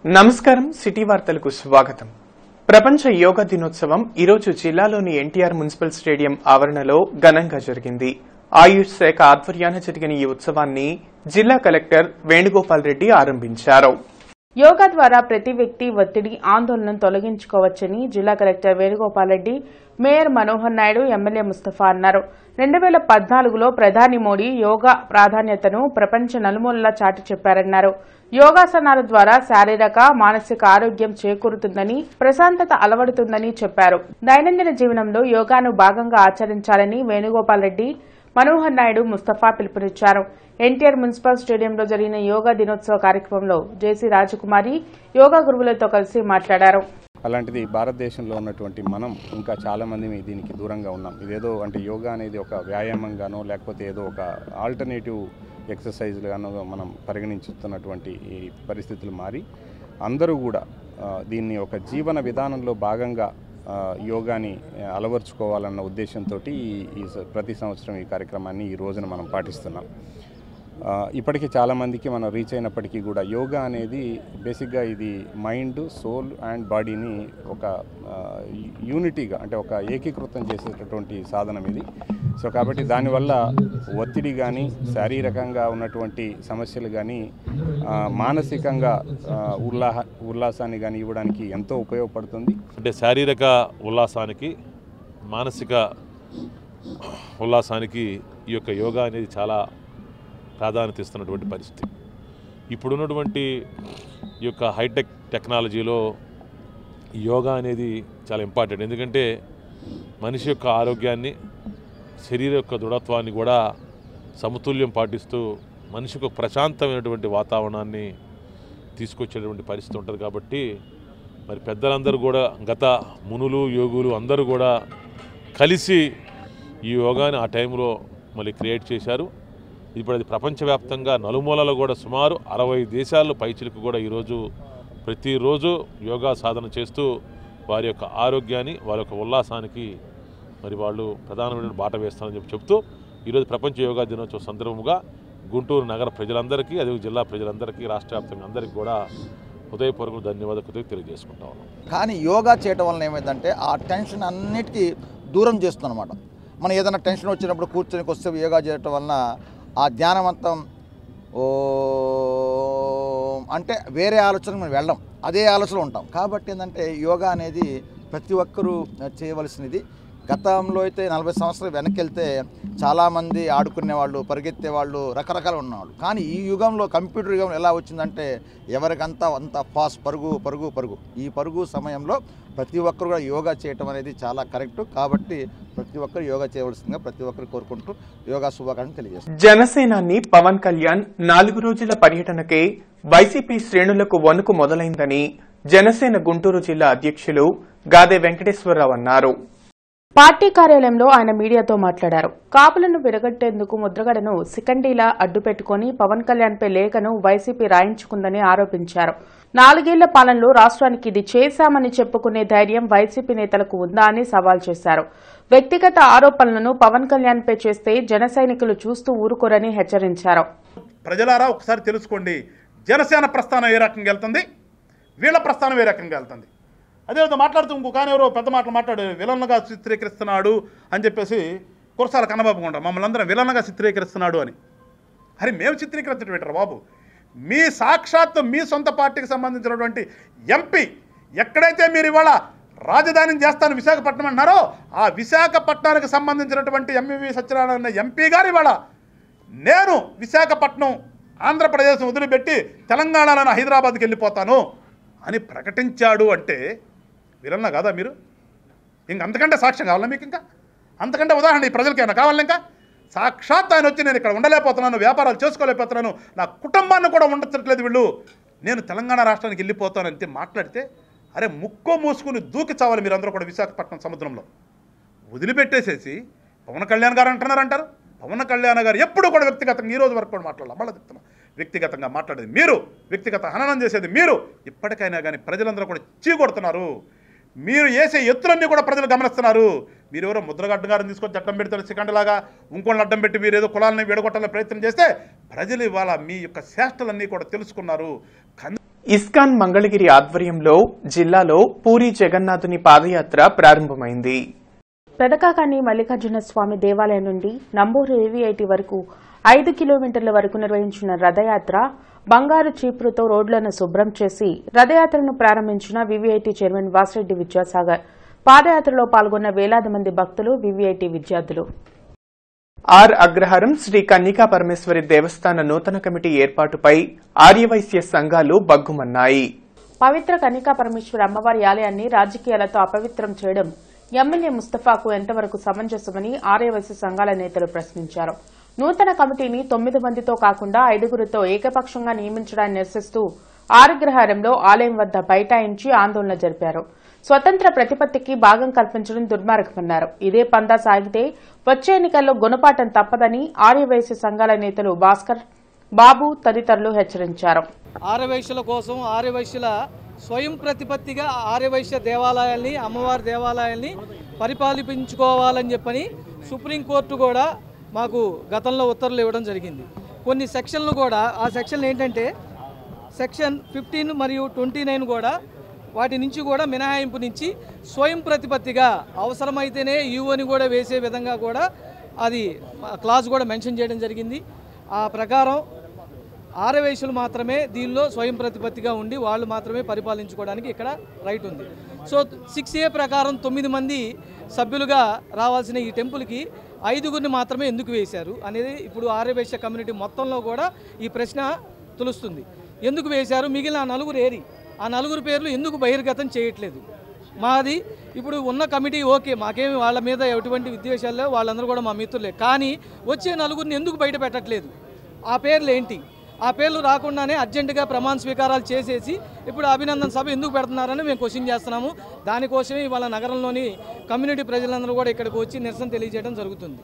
నమస్కారం సిటీ వార్తలకు స్వాగతం ప్రపంచ యోగా దినోత్సవం ఈరోజు జిల్లాలోని ఎన్టీఆర్ మున్సిపల్ స్టేడియం ఆవరణలో ఘనంగా జరిగింది ఆయుష్ శాఖ ఆధ్వర్యాన జరిగిన ఈ ఉత్సవాన్ని జిల్లా కలెక్టర్ వేణుగోపాల్ రెడ్డి ఆరంభించారు యోగా ద్వారా ప్రతి వ్యక్తి ఒత్తిడి ఆందోళనను తొలగించుకోవచ్చని జిల్లా collector Venugopal Reddy mayor Manohar Naidu MLA Mustafa అన్నారు రెండు వేల పద్నాలుగులో ప్రధాని మోడీ యోగా ప్రాధాన్యతను ప్రపంచ నలుమూలలా చాటి చెప్పారన్నారు యోగాసనాల ద్వారా శారీరక మానసిక ఆరోగ్యం చేకూరుతుందని ప్రశాంతత అలవడుతుందని చెప్పారు దైనందిన జీవనంలో యోగాను భాగంగా ఆచరించాలని వేణుగోపాల్ రెడ్డి మనోహర్ నాయుడు ముస్తఫా పిలుపునిచ్చారు ఎన్టీఆర్ మున్సిపల్ స్టేడియంలో జరిగిన యోగా దినోత్సవ కార్యక్రమంలో జేసీ రాజకుమారి యోగా గురువులతో కలిసి మాట్లాడారు అలాంటిది భారతదేశంలో ఉన్నటువంటి మనం ఇంకా చాలామంది దీనికి దూరంగా ఉన్నాం ఇదేదో అంటే యోగా అనేది ఒక వ్యాయామంగానో లేకపోతే ఏదో ఒక ఆల్టర్నేటివ్ ఎక్సర్సైజ్గానో మనం పరిగణించుతున్నటువంటి ఈ పరిస్థితులు మారి అందరూ కూడా ఆ, దీన్ని ఒక జీవన విధానంలో భాగంగా ఆ, యోగాని ఆ, అలవర్చుకోవాలన్న ఉద్దేశంతో ఈ ఈ స- ప్రతి సంవత్సరం ఈ కార్యక్రమాన్ని ఈ రోజున మనం పాటిస్తున్నాం ఆ, ఇప్పటికీ చాలామందికి మనం రీచ్ అయినప్పటికీ కూడా యోగా అనేది బేసిక్గా ఇది మైండ్ సోల్ అండ్ బాడీని ఒక ఆ, యూనిటీగా అంటే ఒక ఏకీకృతం చేసేటటువంటి సాధనం ఇది సో కాబట్టి దానివల్ల ఒత్తిడి కానీ శారీరకంగా ఉన్నటువంటి సమస్యలు కానీ ఆ, మానసికంగా ఆ, ఉల్లాహ ఉల్లాసాన్ని కానీ ఇవ్వడానికి ఎంతో ఉపయోగపడుతుంది అంటే శారీరక ఉల్లాసానికి మానసిక ఉల్లాసానికి ఈ యొక్క యోగా అనేది చాలా ప్రాధాన్యత ఇస్తున్నటువంటి పరిస్థితి ఇప్పుడున్నటువంటి ఈ యొక్క హైటెక్ టెక్నాలజీలో ఈ యోగా అనేది చాలా ఇంపార్టెంట్ ఎందుకంటే మనిషి యొక్క ఆరోగ్యాన్ని శరీర యొక్క దృఢత్వాన్ని కూడా సమతుల్యం పాటిస్తూ మనిషికి ఒక ప్రశాంతమైనటువంటి వాతావరణాన్ని తీసుకొచ్చేటువంటి పరిస్థితి ఉంటుంది కాబట్టి మరి పెద్దలందరూ కూడా గత మునులు యోగులు అందరూ కూడా కలిసి ఈ యోగాని ఆ టైంలో మళ్ళీ క్రియేట్ చేశారు ఇప్పుడు అది ప్రపంచవ్యాప్తంగా నలుమూలలో కూడా సుమారు అరవై దేశాల్లో పైచిలకు కూడా ఈరోజు ప్రతిరోజు యోగా సాధన చేస్తూ వారి యొక్క ఆరోగ్యాన్ని వారి యొక్క ఉల్లాసానికి మరి వాళ్ళు ప్రధానమైన బాట వేస్తారని చెప్పి చెప్తూ ఈరోజు ప్రపంచ యోగా దినోత్సవ సందర్భంగా గుంటూరు నగర ప్రజలందరికీ అదే జిల్లా ప్రజలందరికీ రాష్ట్ర వ్యాప్తంగా అందరికీ కూడా హృదయపూర్వక ధన్యవాదాలు తెలియజేసుకుంటా ఉన్నాం కానీ యోగా చేయటం వలన ఏమైందంటే ఆ టెన్షన్ అన్నిటికీ దూరం చేస్తుంది అనమాట మనం ఏదైనా టెన్షన్ వచ్చినప్పుడు కూర్చొని కొద్దిసేపు యోగా చేయటం వలన ఆ ధ్యానవంతం ఓ అంటే వేరే ఆలోచనకు మనం వెళ్ళం అదే ఆలోచనలో ఉంటాం కాబట్టి ఏంటంటే యోగా అనేది ప్రతి ఒక్కరూ చేయవలసినది గతంలో అయితే నలభై సంవత్సరాలు వెనక్కి వెళ్తే చాలామంది ఆడుకునే వాళ్ళు పరిగెత్తే వాళ్ళు రకరకాలు ఉన్నవాళ్ళు కానీ ఈ యుగంలో కంప్యూటర్ యుగం ఎలా వచ్చిందంటే ఎవరికంతా అంత ఫాస్ట్ పరుగు పరుగు పరుగు ఈ పరుగు సమయంలో ప్రతి ఒక్కరు కూడా యోగా చేయటం అనేది చాలా కరెక్ట్ కాబట్టి ప్రతి ఒక్కరు యోగా చేయవలసిందిగా ప్రతి ఒక్కరు కోరుకుంటూ యోగా శుభాకాంక్షలు తెలియజేస్తాను జనసేనాని పవన్ కళ్యాణ్ నాలుగు రోజుల పర్యటనకే వైసీపీ శ్రేణులకు వణుకు మొదలైందని జనసేన గుంటూరు జిల్లా అధ్యక్షులు గాదే వెంకటేశ్వరరావు అన్నారు పార్టీ కార్యాలయంలో ఆయన మీడియాతో మాట్లాడారు కాపులను విరగట్టేందుకు ముద్రగడను సికండీలా అడ్డుపెట్టుకుని పవన్ కళ్యాణ్పై లేఖను వైసీపీ రాయించుకుందని ఆరోపించారు నాలుగేళ్ల పాలనలో రాష్ట్రానికి ఇది చేశామని చెప్పుకునే ధైర్యం వైసీపీ నేతలకు ఉందా అని సవాల్ చేశారు వ్యక్తిగత ఆరోపణలను పవన్ కళ్యాణ్పై చేస్తే జన సైనికులు చూస్తూ ఊరుకోరని హెచ్చరించారు ప్రజలారా ఒకసారి తెలుసుకోండి జనసేన ప్రస్థానం ఏ రకంగా వెళ్తుంది వీళ్ళ ప్రస్థానం ఏ రకంగా వెళ్తుంది అదేవిధంగా మాట్లాడుతూ ఇంకొక ఆయన ఎవరో పెద్ద మాటలు మాట్లాడు విలన్గా చిత్రీకరిస్తున్నాడు అని చెప్పేసి కురసాల కన్నబాబు కొండ మమ్మల్ని అందరం విలన్గా చిత్రీకరిస్తున్నాడు అని అరే మేము చిత్రీకరించడం ఏంటరా బాబు మీ సాక్షాత్తు మీ సొంత పార్టీకి సంబంధించినటువంటి ఎంపీ ఎక్కడైతే మీరు ఇవాళ రాజధానిని చేస్తాను విశాఖపట్నం అన్నారో ఆ విశాఖపట్నానికి సంబంధించినటువంటి ఎంవివి సత్యనారాయణ ఎంపీ గారు ఇవాళ నేను విశాఖపట్నం ఆంధ్రప్రదేశ్ వదిలిపెట్టి తెలంగాణలో హైదరాబాద్కి వెళ్ళిపోతాను అని ప్రకటించాడు అంటే వీరన్నా కాదా మీరు ఇంక అంతకంటే సాక్ష్యం కావాలా మీకు ఇంకా అంతకంటే ఉదాహరణ ఈ ప్రజలకి ఏమైనా కావాలా ఇంకా సాక్షాత్ ఆయన వచ్చి నేను ఇక్కడ ఉండలేకపోతున్నాను వ్యాపారాలు చేసుకోలేకపోతున్నాను నా కుటుంబాన్ని కూడా ఉండట్లేదు వీళ్ళు నేను తెలంగాణ రాష్ట్రానికి వెళ్ళిపోతాను అంతే మాట్లాడితే అరే ముక్కో మూసుకుని దూకి చావాలి మీరందరూ కూడా విశాఖపట్నం సముద్రంలో వదిలిపెట్టేసేసి పవన్ కళ్యాణ్ గారు అంటున్నారు అంటారు పవన్ కళ్యాణ్ గారు ఎప్పుడు కూడా వ్యక్తిగతంగా ఈ రోజు వరకు కూడా మాట్లాడాలి మళ్ళీ చెప్తున్నా వ్యక్తిగతంగా మాట్లాడేది మీరు వ్యక్తిగత హననం చేసేది మీరు ఇప్పటికైనా కానీ ప్రజలందరూ కూడా చీకొడుతున్నారు మీరు వేసే ఎత్తులన్నీ కూడా ప్రజలు గమనిస్తున్నారు మీరు ఎవరో ముద్రగడ్డ గారిని తీసుకొని చట్టం పెడతారు సికండలాగా ఇంకోళ్ళని అడ్డం పెట్టి మీరు ఏదో కులాలని విడగొట్టాలని ప్రయత్నం చేస్తే ప్రజలు ఇవాళ మీ యొక్క చేష్టలన్నీ కూడా తెలుసుకున్నారు కన్ ఇస్కాన్ మంగళగిరి ఆధ్వర్యంలో జిల్లాలో పూరి జగన్నాథుని పాదయాత్ర ప్రారంభమైంది పెదకాకాని మల్లికార్జున స్వామి దేవాలయం నుండి నంబూరు ఏవీఐటి వరకు ఐదు కిలోమీటర్ల వరకు నిర్వహించిన రథయాత్ర బంగారు చీపురుతో రోడ్లను శుభ్రం చేసి రథయాత్రను ప్రారంభించిన వివిఐటి చైర్మన్ వాసిరెడ్డి విద్యాసాగర్ పాదయాత్రలో పాల్గొన్న వేలాది మంది భక్తులు వివిఐటి విద్యార్థులు ఆర్ అగ్రహారం శ్రీ కన్నికా పరమేశ్వరి దేవస్థాన నూతన కమిటీ ఏర్పాటుపై ఆర్యవైశ్య సంఘాలు బగ్గుమన్నాయి పవిత్ర కనికా పరమేశ్వర అమ్మవారి ఆలయాన్ని రాజకీయాలతో అపవిత్రం చేయడం ఎమ్మెల్యే ముస్తఫాకు ఎంతవరకు సమంజసమని ఆర్యవైశ్య సంఘాల నేతలు ప్రశ్నించారు నూతన కమిటీని తొమ్మిది మందితో కాకుండా ఐదుగురితో ఏకపక్షంగా నియమించడాన్ని నిరసిస్తూ ఆరగ్రహారంలో ఆలయం వద్ద బైఠాయించి ఆందోళన జరిపారు స్వతంత్ర ప్రతిపత్తికి భాగం కల్పించడం దుర్మార్గమన్నారు ఇదే పందా సాగితే వచ్చే ఎన్నికల్లో గుణపాఠం తప్పదని ఆర్యవైశ్య సంఘాల నేతలు భాస్కర్ బాబు తదితరులు హెచ్చరించారు ఆర్యవైశ్యుల కోసం ఆర్యవైశ్యుల స్వయం ప్రతిపత్తిగా ఆర్యవైశ్య దేవాలయాల్ని అమ్మవారి దేవాలయాల్ని పరిపాలించుకోవాలని చెప్పని సుప్రీంకోర్టు కూడా మాకు గతంలో ఉత్తర్వులు ఇవ్వడం జరిగింది కొన్ని సెక్షన్లు కూడా ఆ సెక్షన్లు ఏంటంటే సెక్షన్ ఫిఫ్టీన్ మరియు ట్వంటీ నైన్ కూడా వాటి నుంచి కూడా మినహాయింపు నుంచి స్వయం ప్రతిపత్తిగా అవసరమైతేనే యూఓని కూడా వేసే విధంగా కూడా అది క్లాజ్ కూడా మెన్షన్ చేయడం జరిగింది ఆ ప్రకారం ఆరవేశులు మాత్రమే దీనిలో స్వయం ప్రతిపత్తిగా ఉండి వాళ్ళు మాత్రమే పరిపాలించుకోవడానికి ఇక్కడ రైట్ ఉంది సో సిక్స్ ఏ ప్రకారం తొమ్మిది మంది సభ్యులుగా రావాల్సిన ఈ టెంపుల్కి ఐదుగురిని మాత్రమే ఎందుకు వేశారు అనేది ఇప్పుడు ఆర్యవైశ్య కమ్యూనిటీ మొత్తంలో కూడా ఈ ప్రశ్న తులుస్తుంది ఎందుకు వేశారు మిగిలిన ఆ నలుగురు ఏరి ఆ నలుగురు పేర్లు ఎందుకు బహిర్గతం చేయట్లేదు మాది ఇప్పుడు ఉన్న కమిటీ ఓకే మాకేమి వాళ్ళ మీద ఎటువంటి విద్వేషాలు లేవు వాళ్ళందరూ కూడా మా మిత్రులే కానీ వచ్చే నలుగురిని ఎందుకు బయట పెట్టట్లేదు ఆ పేర్లు ఏంటి ఆ పేర్లు రాకుండానే అర్జెంటుగా ప్రమాణ స్వీకారాలు చేసేసి ఇప్పుడు అభినందన సభ ఎందుకు పెడుతున్నారని మేము క్వశ్చన్ చేస్తున్నాము దానికోసమే ఇవాళ నగరంలోని కమ్యూనిటీ ప్రజలందరూ కూడా ఇక్కడికి వచ్చి నిరసన తెలియజేయడం జరుగుతుంది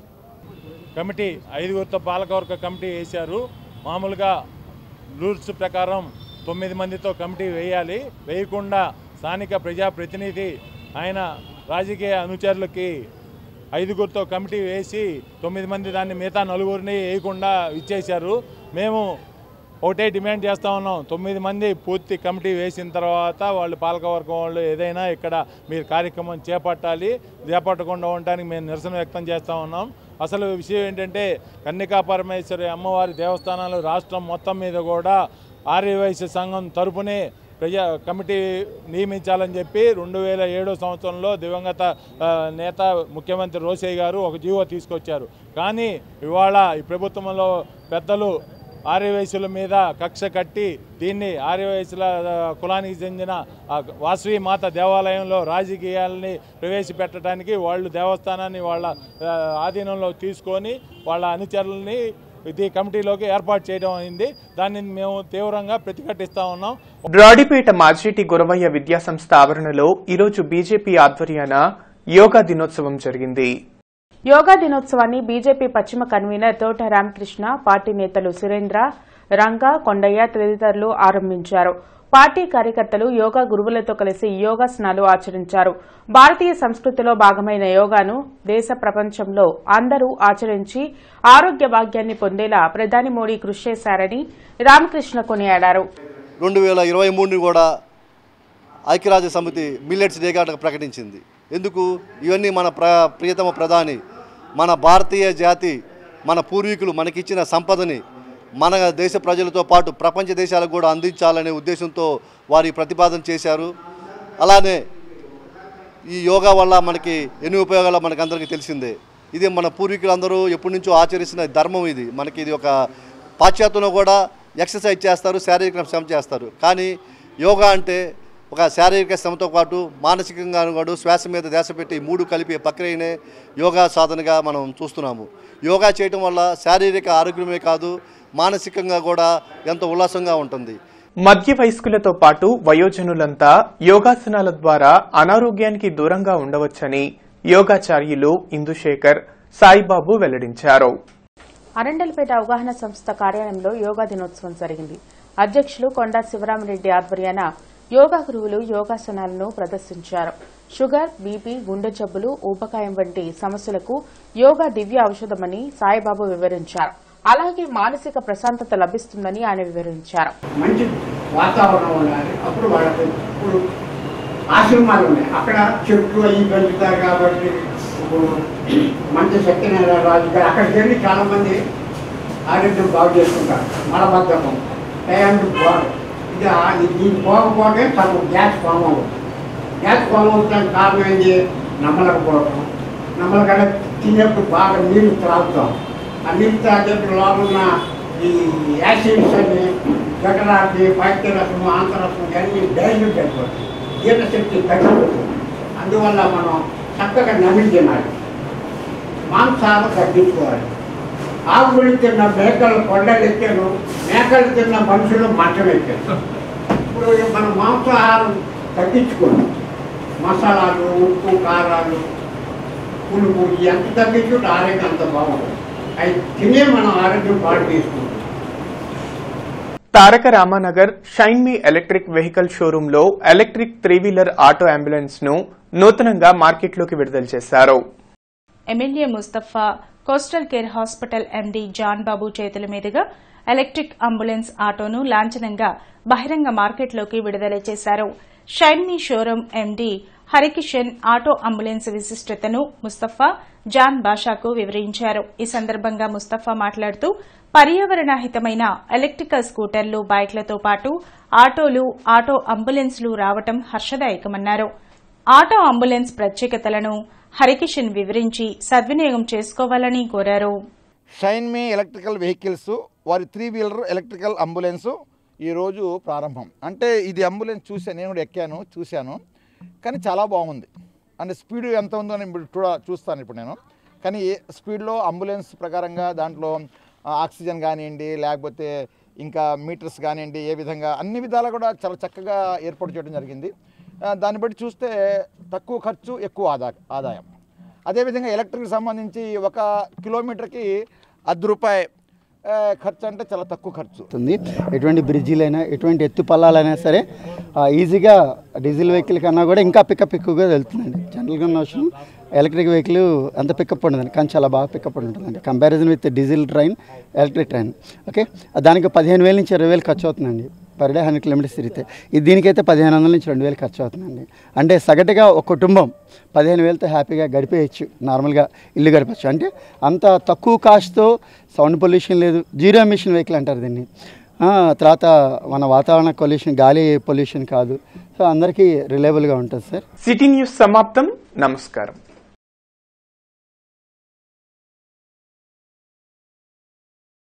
కమిటీ ఐదుగురితో పాలకవర్గ కమిటీ వేశారు మామూలుగా రూల్స్ ప్రకారం తొమ్మిది మందితో కమిటీ వేయాలి వేయకుండా స్థానిక ప్రజాప్రతినిధి ఆయన రాజకీయ అనుచరులకి ఐదుగురితో కమిటీ వేసి తొమ్మిది మంది దాన్ని మిగతా నలుగురిని వేయకుండా ఇచ్చేశారు మేము ఒకటే డిమాండ్ చేస్తూ ఉన్నాం తొమ్మిది మంది పూర్తి కమిటీ వేసిన తర్వాత వాళ్ళు పాలకవర్గం వాళ్ళు ఏదైనా ఇక్కడ మీరు కార్యక్రమం చేపట్టాలి చేపట్టకుండా ఉండడానికి మేము నిరసన వ్యక్తం చేస్తూ ఉన్నాం అసలు విషయం ఏంటంటే కన్నికా పరమేశ్వరి అమ్మవారి దేవస్థానాలు రాష్ట్రం మొత్తం మీద కూడా ఆర్యవైశ్య సంఘం తరపునే ప్రజా కమిటీ నియమించాలని చెప్పి రెండు వేల ఏడో సంవత్సరంలో దివంగత ఆ, నేత ముఖ్యమంత్రి రోసయ్య గారు ఒక జీవో తీసుకొచ్చారు కానీ ఇవాళ ఈ ప్రభుత్వంలో పెద్దలు ఆర్యవైశ్యుల మీద కక్ష కట్టి దీన్ని ఆర్యవైశ్యుల ఆ, కులానికి చెందిన ఆ వాసవి మాత దేవాలయంలో రాజకీయాలని ప్రవేశపెట్టడానికి వాళ్ళు దేవస్థానాన్ని వాళ్ళ ఆ, ఆధీనంలో తీసుకొని వాళ్ళ అనుచరులని ఇది కమిటీలోకి ఏర్పాటు చేయడం అయింది దాన్ని మేము తీవ్రంగా ప్రతిఘటిస్తా ఉన్నాం బ్రాడీపేట మాజేటి గురవయ్య విద్యాసంస్థ ఆవరణలో ఈరోజు బీజేపీ ఆధ్వర్యాన యోగా దినోత్సవం జరిగింది యోగా దినోత్సవాన్ని బీజేపీ పశ్చిమ కన్వీనర్ తోట రామకృష్ణ పార్టీ నేతలు సురేంద్ర రంగా కొండయ్య తదితరులు ఆరంభించారు పార్టీ కార్యకర్తలు యోగా గురువులతో కలిసి యోగాసనాలు ఆచరించారు భారతీయ సంస్కృతిలో భాగమైన యోగాను దేశ ప్రపంచంలో అందరూ ఆచరించి ఆరోగ్య భాగ్యాన్ని పొందేలా ప్రధాని మోడీ కృషి చేశారని రామకృష్ణ కొనియాడారు రెండు వేల ఇరవై మూడుని కూడా ఐక్యరాజ్య సమితి మిల్లెట్స్ డేగా ప్రకటించింది ఎందుకు ఇవన్నీ మన ప్ర ప్రియతమ ప్రధాని మన భారతీయ జాతి మన పూర్వీకులు మనకిచ్చిన సంపదని మన దేశ ప్రజలతో పాటు ప్రపంచ దేశాలకు కూడా అందించాలనే ఉద్దేశంతో వారి ప్రతిపాదన చేశారు అలానే ఈ యోగా వల్ల మనకి ఎన్ని ఉపయోగాలు మనకు అందరికీ తెలిసిందే ఇది మన పూర్వీకులందరూ ఎప్పటి నుంచో ఆచరిస్తున్న ధర్మం ఇది మనకి ఇది ఒక పాశ్చాత్యంలో కూడా ఎక్సర్సైజ్ చేస్తారు శారీరక శ్రమ చేస్తారు కానీ యోగా అంటే ఒక శారీరక శ్రమతో పాటు మానసికంగా కూడా శ్వాస మీద ధ్యాస పెట్టి ఈ మూడు కలిపే ప్రక్రియనే యోగా సాధనగా మనం చూస్తున్నాము యోగా చేయటం వల్ల శారీరక ఆరోగ్యమే కాదు మానసికంగా కూడా ఎంతో ఉల్లాసంగా ఉంటుంది మధ్య వయస్కులతో పాటు వయోజనులంతా యోగాసనాల ద్వారా అనారోగ్యానికి దూరంగా ఉండవచ్చని యోగాచార్యులు ఇందుశేఖర్ సాయిబాబు వెల్లడించారు అరండల్పేట అవగాహన సంస్థ కార్యాలయంలో యోగా దినోత్సవం జరిగింది అధ్యక్షులు కొండా శివరామరెడ్డి ఆధ్వర్యాన యోగా గురువులు యోగాసనాలను ప్రదర్శించారు షుగర్ బీపీ గుండె జబ్బులు ఊబకాయం వంటి సమస్యలకు యోగా దివ్య ఔషధమని సాయిబాబు వివరించారు అలాగే మానసిక ప్రశాంతత లభిస్తుందని ఆయన వివరించారు మంచి వాతావరణం ఉండాలి అప్పుడు వాళ్ళకి ఇప్పుడు ఆశ్రమాలు ఉన్నాయి అక్కడ చెట్లు అవి పెంచుతారు కాబట్టి ఇప్పుడు మంచి సత్యనారాయణ రాజు గారు అక్కడికి వెళ్ళి చాలామంది ఆరోగ్యం బాగు చేసుకుంటారు మలబద్ధకం టైంకి పోవడం ఇది ఆ- ఇది దీన్ని పోకపోతే సగం గ్యాస్ ఫామ్ అవుతుంది గ్యాస్ ఫామ్ అవుతానికి కారణం ఏంటి నమ్మలేకపోవడం నమ్మలకంటే తినేప్పుడు బాగా నీళ్లు త్రాగుతాం ఆ నీళ్ళు తాగేప్పుడు లోపల ఉన్న ఈ యాసిడ్స్ అని గటరాకి పైత్యరసం ఆంతరసం ఇవన్నీ డైల్యూట్ అయిపోతుంది జీర్ణశక్తి తగ్గిపోతుంది అందువల్ల మనం చక్కగా నమిలి తినాలి మాంసాలు తగ్గించుకోవాలి ఆకులు తిన్న మేకలు కొండలు ఎక్కాను మేకలు తిన్న మనుషులు మంచం ఎక్కాను ఇప్పుడు మనం మాంసాహారం తగ్గించుకోండి మసాలాలు ఉప్పు కారాలు పులుపు ఇవి ఎంత తగ్గించుకుంటే ఆరోగ్యం అంత బాగుంటుంది అవి తినే మనం ఆరోగ్యం పాడు తీసుకుంటాం Taraka Ramanagar Shine me electric vehicle showroom లో electric three wheeler auto ambulance ను నూతనంగా మార్కెట్లోకి విడుదల చేశారు MLA Mustafa coastal care hospital MD John Babu చేతుల మీదుగా ఎలక్ట్రిక్ అంబులెన్స్ ఆటోను లాంఛనంగా బహిరంగ మార్కెట్లోకి విడుదల చేశారు Shine me showroom MD Harikishan auto ambulance విశిష్టతను ముస్తఫా జాన్ బాషాకు వివరించారు ఈ సందర్భంగా ముస్తఫా మాట్లాడుతూ పర్యావరణ హితమైన ఎలక్ట్రికల్ స్కూటర్లు బైక్లతో పాటు ఆటోలు ఆటో అంబులెన్స్లు రావటం హర్షదాయకమన్నారు ఆటో అంబులెన్స్ ప్రత్యేకతలను హరికిషన్ వివరించి సద్వినియోగం చేసుకోవాలని కోరారు షైన్ మీ ఎలక్ట్రికల్ వెహికల్స్ వారి త్రీ వీలర్ ఎలక్ట్రికల్ అంబులెన్స్ ఈరోజు ప్రారంభం అంటే ఇది అంబులెన్స్ చూశాను నేను కూడా ఎక్కాను చూశాను కానీ చాలా బాగుంది అంటే స్పీడ్ ఎంత ఉందో నేను ఇప్పుడు చూడ చూస్తాను ఇప్పుడు నేను కానీ ఏ స్పీడ్లో అంబులెన్స్ ప్రకారంగా దాంట్లో ఆ, ఆక్సిజన్ కానివ్వండి లేకపోతే ఇంకా మీటర్స్ కానివ్వండి ఏ విధంగా అన్ని విధాలా కూడా చాలా చక్కగా ఏర్పాటు చేయడం జరిగింది ఆ, దాన్ని బట్టి చూస్తే తక్కువ ఖర్చు ఎక్కువ ఆదా ఆదాయం అదేవిధంగా ఎలక్ట్రిక్ సంబంధించి ఒక కిలోమీటర్కి అర్ధ రూపాయి ఆ, ఖర్చు అంటే చాలా తక్కువ ఖర్చు అవుతుంది ఎటువంటి బ్రిడ్జిలైనా ఎటువంటి ఎత్తు పల్లాలైనా సరే ఆ, ఈజీగా డీజిల్ వెహికల్ కన్నా కూడా ఇంకా పికప్ ఎక్కువగా వెళ్తుందండి జనరల్గా ఉన్న అవసరం ఎలక్ట్రిక్ వెహికల్ అంత పికప్ ఉండదండి కానీ చాలా బాగా పికప్ ఉంటుందండి comparison with diesel train electric train okay దానికి పదిహేను వేల నుంచి ఇరవై వేలు ఖర్చు అవుతుందండి పర్ డే హండ్రెడ్ కిలోమీటర్స్ తిరిగితే ఇది దీనికైతే పదిహేను వందల నుంచి రెండు వేలు ఖర్చు అవుతుందండి అంటే సగటుగా ఒక కుటుంబం పదిహేను వేలతో హ్యాపీగా గడిపేయచ్చు నార్మల్గా ఇల్లు గడపచ్చు అంటే అంత తక్కువ కాస్ట్తో సౌండ్ పొల్యూషన్ లేదు జీరో ఎమిషన్ వెహికల్ అంటారు దీన్ని ఆ, తర్వాత మన వాతావరణ పొల్యూషన్ గాలి పొల్యూషన్ కాదు సో అందరికీ రిలయబుల్గా ఉంటుంది సార్ సిటీ న్యూస్ సమాప్తం నమస్కారం